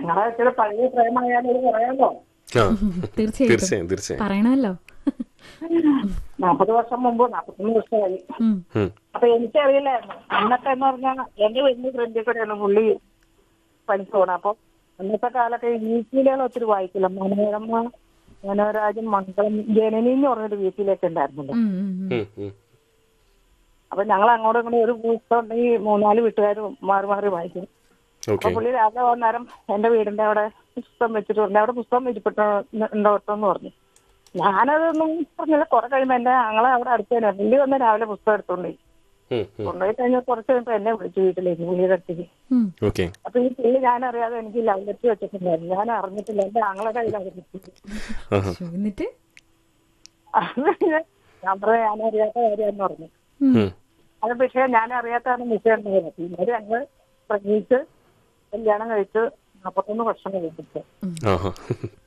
ഞങ്ങളെ ഇച്ചിരി പഴയ പ്രേമായാലും ഇത് പറയാമല്ലോ ആ തീർച്ചയായിട്ടും തീർച്ചയായും തീർച്ചയായും പറയണമല്ലോ നാൽപ്പത് വർഷം മുമ്പ് നാൽപ്പത്തൊന്ന് വർഷമായി ഉം. ഉം. അപ്പൊ എനിക്കറിയില്ലായിരുന്നു അന്നൊക്കെ എന്ന് പറഞ്ഞാൽ എന്റെ വലിയ ഫ്രണ്ടിൽ കൂടെയാണ് പുള്ളി പണിക്ക് പോണത് അപ്പൊ അന്നത്തെ കാലത്ത് വീട്ടിലുകൾ ഒത്തിരി വായിക്കില്ല മനോരമ മനോരാജൻ മംഗളം ജനനി എന്ന് പറഞ്ഞൊരു വീട്ടിലേക്ക് ഉണ്ടായിരുന്നല്ലോ ഉം, ഉം, ഉം. ഉം, ഉം. അപ്പൊ ഞങ്ങൾ അങ്ങോട്ടും ഇങ്ങോട്ടും ഒരു പുസ്തകം ഉണ്ടെങ്കിൽ മൂന്നാല് വീട്ടുകാർ മാറി മാറി വായിക്കും അപ്പൊ ഓക്കെ പുള്ളി രാവിലെ വന്നേരം എന്റെ വീടിന്റെ അവിടെ പുസ്തകം വെച്ചിട്ട് പറഞ്ഞു അവിടെ പുസ്തകം വെച്ചിട്ടുണ്ടോ എന്ന് പറഞ്ഞു ഞാനതൊന്നും പറഞ്ഞില്ല കുറെ കഴിയുമ്പോ എന്റെ ഞങ്ങളെ അവിടെ അടുത്ത് തന്നെ പുള്ളി വന്ന് രാവിലെ പുസ്തകം എടുത്തോണ്ട് പോയി. ഉം, ഉം. കൊണ്ടുപോയി കഴിഞ്ഞാൽ കുറച്ച് കഴിഞ്ഞപ്പോ എന്നെ വിളിച്ചു വീട്ടിലേക്ക് പുള്ളിയുടെ അടുത്തേക്ക് ഉം. ഓക്കെ അപ്പൊ ഈ പുള്ളി ഞാൻ അറിയാതെ എനിക്ക് ലവ് ലെറ്റർ വെച്ചിട്ടുണ്ടായിരുന്നു ഞാൻ അറിഞ്ഞിട്ടില്ല എന്റെ ആങ്ങളുടെ കയ്യിലാണ് കിട്ടിയത് ആഹാ. ശോ, എന്നിട്ട് അത് ഞാൻ പറയാ ഞാൻ അറിയാത്ത കാര്യമെന്ന് പറഞ്ഞു ഉം. ഉം. അത് പക്ഷേ ഞാൻ അറിയാത്താണ് വിഷയം ഉണ്ടായത് പിന്നെ ഞങ്ങൾ പ്രഗ്നീച്ച് കല്യാണം കഴിച്ച് നാൽപ്പത്തൊന്ന് വർഷം കഴിഞ്ഞിട്ട് ആഹാ